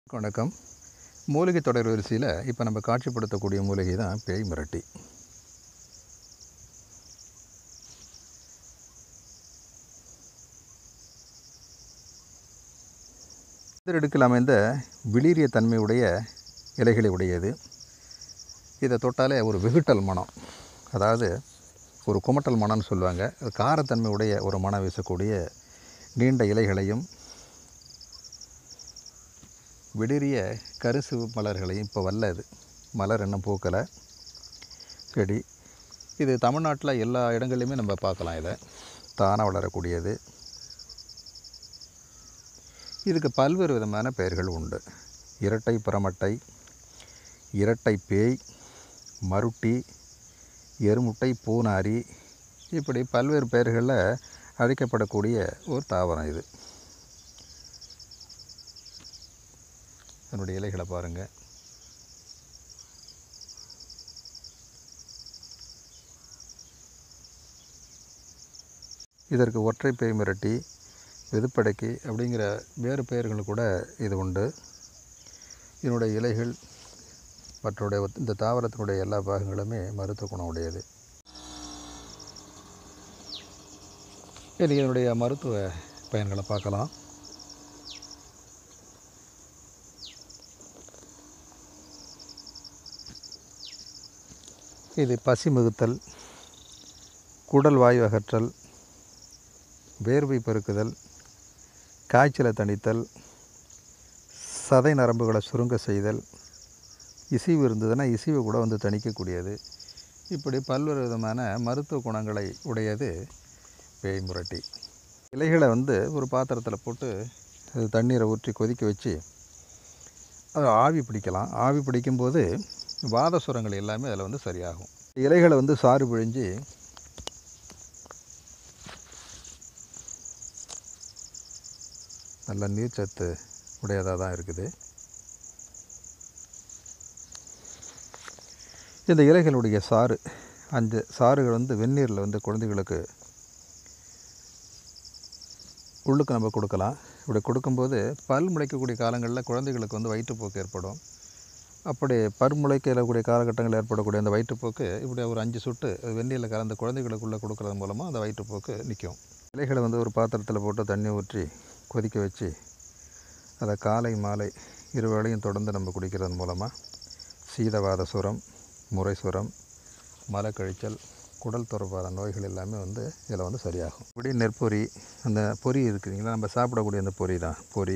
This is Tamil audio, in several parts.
வணக்கம் மூலிகை தொடர் வரிசையில் இப்போ நம்ம காட்சிப்படுத்தக்கூடிய மூலிகை தான் பேய் மிரட்டி இதற்கில் அமைந்த விளிரிய தன்மையுடைய இலைகளை உடையது இதை தொட்டாலே ஒரு வெகுட்டல் மனம் அதாவது ஒரு குமட்டல் மனம்னு சொல்லுவாங்க அது காரத்தன்மை உடைய ஒரு மனம் வீசக்கூடிய நீண்ட இலைகளையும் விடிரிய கருசிவு மலர்களையும் இப்போ வரல இது மலர் இன்னும் பூக்கலை செடி இது தமிழ்நாட்டில் எல்லா இடங்கள்லையுமே நம்ம பார்க்கலாம் இதை தானாக வளரக்கூடியது இதுக்கு பல்வேறு விதமான பெயர்கள் உண்டு இரட்டை புறமட்டை இரட்டை பேய் மருட்டி எருமுட்டை பூனாரி இப்படி பல்வேறு பெயர்களில் அழைக்கப்படக்கூடிய ஒரு தாவரம் இது அதனுடைய இலைகளை பாருங்கள் இதற்கு ஒற்றை பேய் மிரட்டி வெதுப்படைக்கி அப்படிங்கிற வேறு பெயர்கள் கூட இது உண்டு இதனுடைய இலைகள் மற்றுடைய இந்த தாவரத்தினுடைய எல்லா பாகங்களுமே மருத்துவ குணம் உடையது இனி இதனுடைய மருத்துவ பயன்களை பார்க்கலாம் இது பசி மிகுத்தல் குடல் வாயு அகற்றல் வேர்வை பெருக்குதல் காய்ச்சலை தணித்தல் சதை நரம்புகளை சுருங்க செய்தல் இசைவு இருந்ததுன்னா இசைவை கூட வந்து தணிக்கக்கூடியது இப்படி பல்வேறு விதமான மருத்துவ குணங்களை உடையது பேய் முரட்டி இலைகளை வந்து ஒரு பாத்திரத்தில் போட்டு அது தண்ணீரை ஊற்றி கொதிக்க வச்சு அது ஆவி பிடிக்கலாம் ஆவி பிடிக்கும்போது வாத சுரங்கள் எல்லாமே அதில் வந்து சரியாகும் இலைகளை வந்து சாறு பிழிஞ்சு நல்ல நீர்ச்சத்து உடையதாக தான் இருக்குது இந்த இலைகளுடைய சாறு அந்த சாறுகள் வந்து வெந்நீரில் வந்து குழந்தைகளுக்கு உள்ளுக்கு நம்ம கொடுக்கலாம் இப்படி கொடுக்கும்போது பல் முளைக்கக்கூடிய காலங்களில் குழந்தைகளுக்கு வந்து வயிற்றுப்போக்கு ஏற்படும் அப்படி பல் முளைக்கக்கூடிய காலகட்டங்களில் ஏற்படக்கூடிய அந்த வயிற்றுப்போக்கு இப்படி ஒரு அஞ்சு சொட்டு வெந்நீரில் கலந்த குழந்தைகளுக்குள்ளே கொடுக்கறது மூலமாக அந்த வயிற்றுப்போக்கு நிற்கும் இலைகளை வந்து ஒரு பாத்திரத்தில் போட்டு தண்ணி ஊற்றி கொதிக்க வச்சு அதை காலை மாலை இரு வேளையும் தொடர்ந்து நம்ம குடிக்கிறது மூலமாக சீதவாத சுரம் முறை சுரம் மலக்கழிச்சல் குடல் தொடர்பான நோய்கள் எல்லாமே வந்து இதில் வந்து சரியாகும் இப்படி நெற்பொரி அந்த பொரி இருக்குதுங்களா நம்ம சாப்பிடக்கூடிய அந்த பொரி தான் பொரி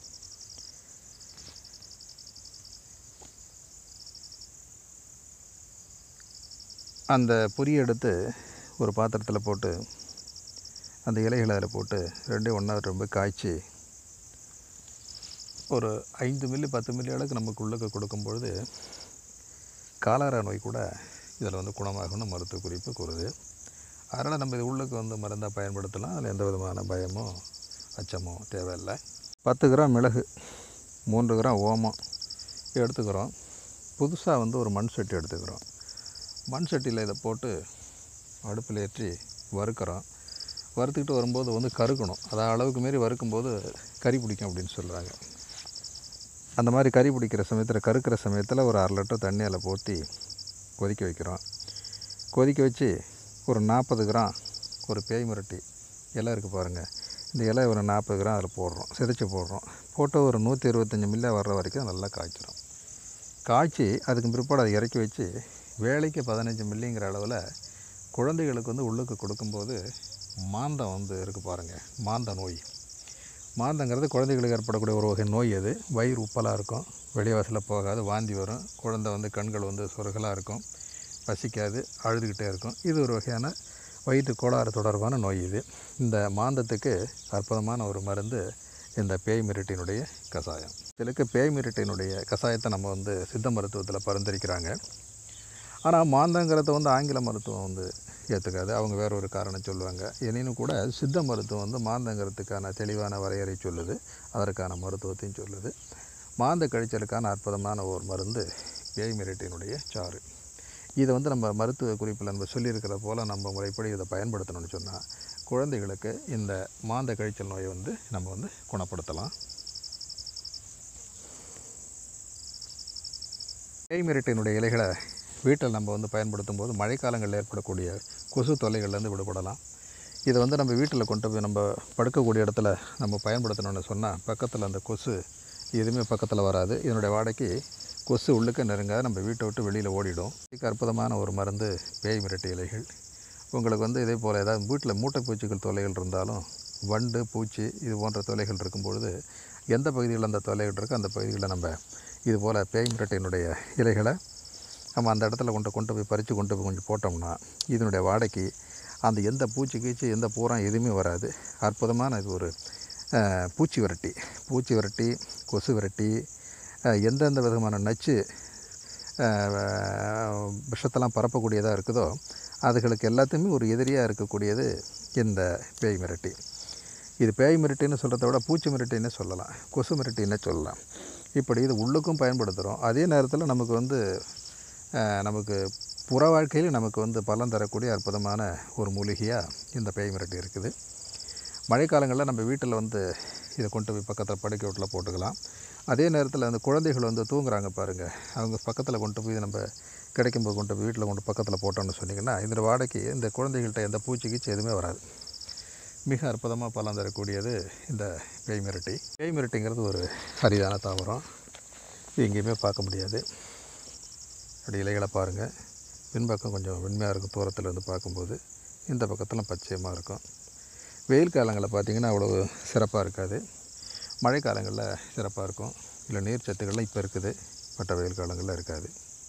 அந்த பொரியை எடுத்து ஒரு பாத்திரத்தில் போட்டு அந்த இலைகளை அதில் போட்டு ரெண்டையும் ஒன்றா ரொம்ப காய்ச்சி ஒரு ஐந்து மில்லி பத்து மில்லி அளவுக்கு நமக்கு உள்ளுக்கு கொடுக்கும்பொழுது காலாரா நோய் கூட இதில் வந்து குணமாகும்னு மருத்துவ குறிப்பு கூறுது அதனால் நம்ம இது உள்ளுக்கு வந்து மருந்தாக பயன்படுத்தலாம் அதில் எந்த விதமான பயமோ அச்சமோ தேவையில்லை பத்து கிராம் மிளகு மூன்று கிராம் ஓமம் எடுத்துக்கிறோம் புதுசாக வந்து ஒரு மண் சட்டி எடுத்துக்கிறோம் மண் சட்டியில் இதை போட்டு அடுப்பில் ஏற்றி வறுக்கிறோம் வறுத்துக்கிட்டு வரும்போது வந்து கருக்கணும் அதாவது அளவுக்கு மாரி வறுக்கும்போது கறி பிடிக்கும் அப்படின்னு சொல்கிறாங்க அந்த மாதிரி கறி பிடிக்கிற சமயத்தில் கருக்கிற சமயத்தில் ஒரு அரை லிட்டர் தண்ணி அதில் ஊற்றி கொதிக்க வைக்கிறோம் கொதிக்க வச்சு ஒரு நாற்பது கிராம் ஒரு பேய் மிரட்டி இலை இருக்குது பாருங்கள் இந்த இலை ஒரு நாற்பது கிராம் அதில் போடுறோம் சிதைச்சி போடுறோம் போட்டு ஒரு நூற்றி இருபத்தஞ்சி மில்லியா வர்ற வரைக்கும் நல்லா காய்ச்சிரும் காய்ச்சி அதுக்கு பிற்பாடு அதை இறக்கி வச்சு வேலைக்கு பதினஞ்சு மில்லிங்கிற அளவில் குழந்தைகளுக்கு வந்து உள்ளுக்கு கொடுக்கும்போது மாந்தம் வந்து இருக்குது பாருங்கள் மாந்த நோய் மாந்தங்கிறது குழந்தைகளுக்கு ஏற்படக்கூடிய ஒரு வகை நோய் அது வயிறு உப்பலாக இருக்கும் வெளிவாசலில் போகாது வாந்தி வரும் குழந்தை வந்து கண்கள் வந்து சொருகலாக இருக்கும் பசிக்காது அழுதுகிட்டே இருக்கும் இது ஒரு வகையான வயிற்று கோளாறு தொடர்பான நோய் இது இந்த மாந்தத்துக்கு அற்புதமான ஒரு மருந்து இந்த பேய் மிரட்டினுடைய கஷாயம் இதுக்கு பேய் மிரட்டினுடைய கஷாயத்தை நம்ம வந்து சித்த மருத்துவத்தில் பரிந்துரைக்கிறாங்க ஆனால் மாந்தங்கிறத வந்து ஆங்கில மருத்துவம் வந்து ஏற்றுக்காது அவங்க வேற ஒரு காரணம் சொல்லுவாங்க எனினும் கூட சித்த மருத்துவம் வந்து மாந்தங்கிறதுக்கான தெளிவான வரையறை சொல்லுது அதற்கான மருத்துவத்தையும் சொல்லுது மாந்த கழிச்சலுக்கான அற்புதமான ஒரு மருந்து பேய் மிரட்டினுடைய சாறு இதை வந்து நம்ம மருத்துவ குறிப்பில் நம்ம சொல்லியிருக்கிற போல் நம்ம முறைப்படி இதை பயன்படுத்தணும்னு சொன்னால் குழந்தைகளுக்கு இந்த மாந்த கழிச்சல் நோயை வந்து நம்ம வந்து குணப்படுத்தலாம் பேய் மிரட்டினுடைய இலைகளை வீட்டில் நம்ம வந்து பயன்படுத்தும் போது மழைக்காலங்களில் ஏற்படக்கூடிய கொசு தொல்லைகள்லேருந்து விடுபடலாம் இதை வந்து நம்ம வீட்டில் கொண்டு போய் நம்ம படுக்கக்கூடிய இடத்துல நம்ம பயன்படுத்தணும்னு சொன்னால் பக்கத்தில் அந்த கொசு எதுவுமே பக்கத்தில் வராது இதனுடைய வாடைக்கு கொசு உள்ளுக்க நெருங்காத நம்ம வீட்டை விட்டு வெளியில் ஓடிடும் இதுக்கு அற்புதமான ஒரு மருந்து பேய் மிரட்டி இலைகள் உங்களுக்கு வந்து இதே போல் ஏதாவது வீட்டில் மூட்டை பூச்சிகள் தொல்லைகள் இருந்தாலும் வண்டு பூச்சி இது போன்ற தொல்லைகள் இருக்கும்பொழுது எந்த பகுதிகளில் அந்த தொல்லைகள் இருக்கோ அந்த பகுதிகளில் நம்ம இது போல் பேய் மிரட்டினுடைய இலைகளை நம்ம அந்த இடத்துல கொண்டு கொண்டு போய் பறித்து கொண்டு போய் கொஞ்சம் போட்டோம்னா இதனுடைய வாடைக்கு அந்த எந்த பூச்சி கீச்சி எந்த பூரம் எதுவுமே வராது அற்புதமான இது ஒரு அஹ், பூச்சி விரட்டி பூச்சி விரட்டி கொசு விரட்டி அஹ், எந்தெந்த விதமான நச்சு அஹ், விஷத்தெல்லாம் பரப்பக்கூடியதாக இருக்குதோ அதுகளுக்கு எல்லாத்தையுமே ஒரு எதிரியாக இருக்கக்கூடியது இந்த பேய் மிரட்டி இது பேய் மிரட்டின்னு சொல்கிறத விட பூச்சி மிரட்டின்னு சொல்லலாம் கொசு மிரட்டின்னு சொல்லலாம் இப்படி இது உள்ளுக்கும் பயன்படுத்துகிறோம் அதே நேரத்தில் நமக்கு வந்து அஹ், நமக்கு புற வாழ்க்கையில் நமக்கு வந்து பலன் தரக்கூடிய அற்புதமான ஒரு மூலிகையாக இந்த பேய் மிரட்டி இருக்குது மழைக்காலங்களில் நம்ம வீட்டில் வந்து இதை கொண்டு போய் பக்கத்தில் படுக்கை வீட்டில் போட்டுக்கலாம் அதே நேரத்தில் அந்த குழந்தைகள் வந்து தூங்குறாங்க பாருங்கள் அவங்க பக்கத்தில் கொண்டு போய் நம்ம கிடைக்கும்போது கொண்டு போய் வீட்டில் கொண்டு பக்கத்தில் போட்டோம்னு சொன்னிங்கன்னா இந்த வாடைக்கு இந்த குழந்தைகள்கிட்ட எந்த பூச்சி கீச்சி எதுவுமே வராது மிக அற்புதமாக பலன் தரக்கூடியது இந்த பேய் மிரட்டி பேய் மிரட்டிங்கிறது ஒரு அரிதான தாவரம் இது எங்கேயுமே பார்க்க முடியாது அப்படி இலைகளை பாருங்கள் பின்பக்கம் கொஞ்சம் வெண்மையாக இருக்கும் தூரத்தில் இருந்து பார்க்கும்போது இந்த பக்கத்தில் பச்சையமாக இருக்கும் வெயில் காலங்களில் பார்த்திங்கன்னா அவ்வளோ சிறப்பாக இருக்காது மழை காலங்களில் சிறப்பாக இருக்கும் இல்லை நீர் சத்துக்கள்லாம் இப்போ இருக்குது மற்ற வெயில் காலங்களில் இருக்காது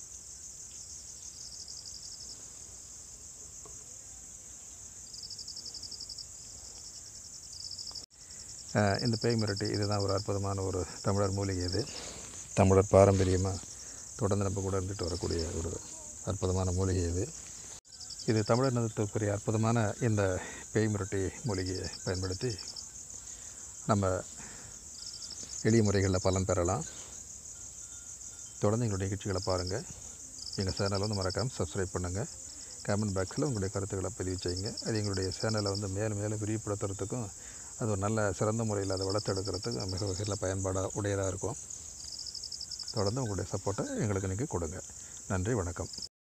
அஹ் இந்த பேய் மிரட்டி இதுதான் ஒரு அற்புதமான ஒரு தமிழர் மூலிகை இது தமிழர் பாரம்பரியமாக தொடர்ந்து நம்ம கூட இருந்துட்டு வரக்கூடிய ஒரு அற்புதமான மூலிகை இது இது தமிழர் நிலத்திற்குரிய அற்புதமான இந்த பேய் மிரட்டி மூலிகையை பயன்படுத்தி நம்ம எளிய முறைகளில் பலன் பெறலாம் தொடர்ந்து எங்களுடைய நிகழ்ச்சிகளை பாருங்கள் எங்கள் சேனலை வந்து மறக்காமல் சப்ஸ்கிரைப் பண்ணுங்கள் கமெண்ட் பாக்ஸில் உங்களுடைய கருத்துக்களை பதிவு செய்யுங்க அது எங்களுடைய சேனலை வந்து மேலும் மேலும் விரிவுபடுத்துறதுக்கும் அது ஒரு நல்ல சிறந்த முறையில் அதை வளர்த்தெடுக்கிறதுக்கு மிக வகையில் பயன்பாடாக உடையதாக இருக்கும் தொடர்ந்து உங்களுடைய சப்போர்ட்டை எங்களுக்கு நீங்கள் கொடுங்க நன்றி வணக்கம்